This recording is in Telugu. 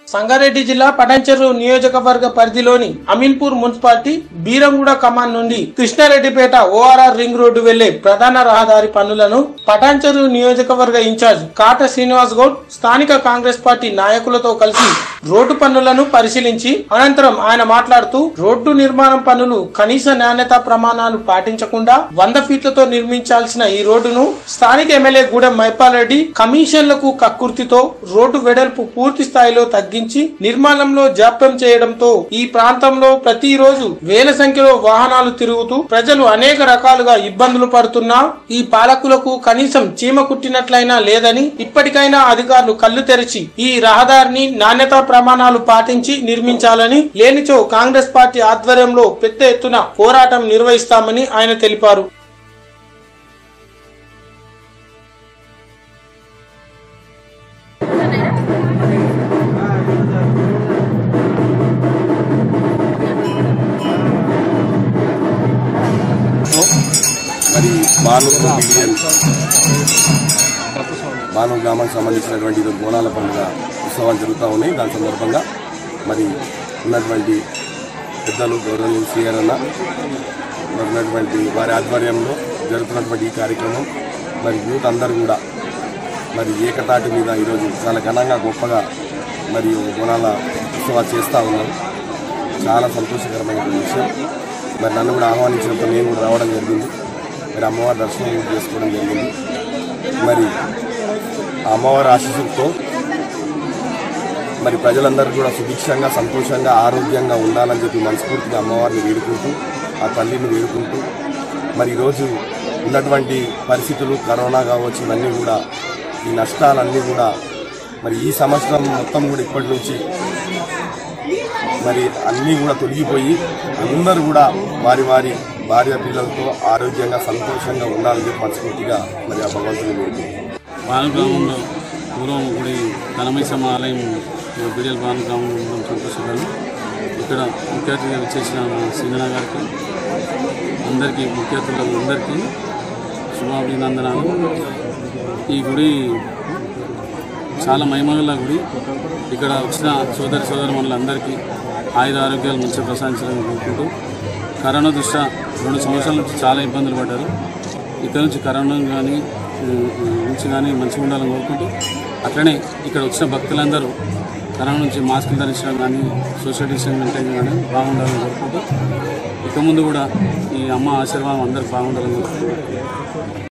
సంగారెడ్డి జిల్లా పటాన్చెరు నియోజకవర్గ పరిధిలోని అమీన్పూర్ మున్సిపాలిటీ బీరంగూడ కమాన్ నుండి కృష్ణారెడ్డిపేట ఓఆర్ఆర్ రింగ్ రోడ్డు వెళ్లే ప్రధాన రహదారి పనులను పటాన్చెరు నియోజకవర్గ ఇన్ఛార్జ్ కాట శ్రీనివాస్ గౌడ్ స్థానిక కాంగ్రెస్ పార్టీ నాయకులతో కలిసి రోడ్డు పనులను పరిశీలించి అనంతరం ఆయన మాట్లాడుతూ రోడ్డు నిర్మాణం పనులు కనీస నాణ్యత ప్రమాణాలు పాటించకుండా వంద ఫీట్లతో నిర్మించాల్సిన ఈ రోడ్డును స్థానిక ఎమ్మెల్యే గూడెం మైపాలరెడ్డి కమిషన్లకు కక్కుర్తితో రోడ్డు వెడల్పు పూర్తి స్థాయిలో తగ్గించి నిర్మాణంలో జాప్యం చేయడంతో ఈ ప్రాంతంలో ప్రతిరోజు వేల సంఖ్యలో వాహనాలు తిరుగుతూ ప్రజలు అనేక రకాలుగా ఇబ్బందులు పడుతున్నా ఈ పాలకులకు కనీసం చీమ కుట్టినట్లయినా లేదని ఇప్పటికైనా అధికారులు కళ్ళు తెరిచి ఈ రహదారిని నాణ్యతా ప్రమాణాలు పాటించి నిర్మించాలని లేనిచో కాంగ్రెస్ పార్టీ ఆధ్వర్యంలో పెద్ద ఎత్తున పోరాటం నిర్వహిస్తామని ఆయన తెలిపారు మరి బాను బిలియన్ బాను గ్రామానికి సంబంధించినటువంటి ఈరోజు బోనాల పండుగ ఉత్సవాలు జరుగుతూ ఉన్నాయి దాని సందర్భంగా మరి ఉన్నటువంటి పెద్దలు గౌరవనీయులు సీఆర్ అన్న మరి ఉన్నటువంటి వారి ఆధ్వర్యంలో జరుగుతున్నటువంటి ఈ కార్యక్రమం మరి యూత్ అందరూ కూడా మరి ఏకతాటి మీద ఈరోజు చాలా ఘనంగా గొప్పగా మరి బోనాల ఉత్సవాలు చేస్తూ ఉన్నారు చాలా సంతోషకరమైనటువంటి విషయం మరి నన్ను కూడా ఆహ్వానించినప్పుడు నేను కూడా రావడం జరిగింది మరి అమ్మవారి దర్శనం కూడా చేసుకోవడం జరిగింది మరి ఆ అమ్మవారి ఆశీస్సులతో మరి ప్రజలందరూ కూడా సుభిక్షంగా సంతోషంగా ఆరోగ్యంగా ఉండాలని చెప్పి మనస్ఫూర్తిగా అమ్మవారిని వేడుకుంటూ ఆ తల్లిని వేడుకుంటూ మరి ఈరోజు ఉన్నటువంటి పరిస్థితులు కరోనా కావచ్చు ఇవన్నీ కూడా ఈ నష్టాలన్నీ కూడా మరి ఈ సంవత్సరం మొత్తం కూడా ఇప్పటి నుంచి మరి అన్నీ కూడా తొలగిపోయి అందరూ కూడా వారి వారి భార్య పిల్లలతో ఆరోగ్యంగా సంతోషంగా ఉండాలని చెప్పి మనస్ఫూర్తిగా మరి ఆ భగవంతుని వేడుకుంటున్నాను బాలగ్రామంలో పూర్వం గుడి ధనమైసమ్మ ఆలయం బిడియల్ బాలగ్రామంలో ఉండడం సంతోషకరం ఇక్కడ ముఖ్య అతిథిగా వచ్చేసిన మా సింగన గారికి అందరికీ ముఖ్య అతిథులకు అందరికీ శుభాభినందనాలు ఈ గుడి చాలా మహిమగల గుడి ఇక్కడ వచ్చిన సోదరి సోదరి మనులందరికీ ఆయుర ఆరోగ్యాలు మంచిగా ప్రశాంతించాలని కోరుకుంటూ కరోనా దృష్ట్యా రెండు సంవత్సరాల నుంచి చాలా ఇబ్బందులు పడ్డారు ఇక్కడ నుంచి కరోనా కానీ నుంచి కానీ మంచిగా ఉండాలని కోరుకుంటూ అట్లనే ఇక్కడ వచ్చిన భక్తులందరూ కరోనా నుంచి మాస్కులు ధరించడం కానీ సోషల్ డిస్టెన్స్ మెయింటైన్ కానీ బాగుండాలని కోరుకుంటూ ఇక ముందు కూడా ఈ అమ్మ ఆశీర్వాదం అందరికి బాగుండాలని కోరుకుంటూ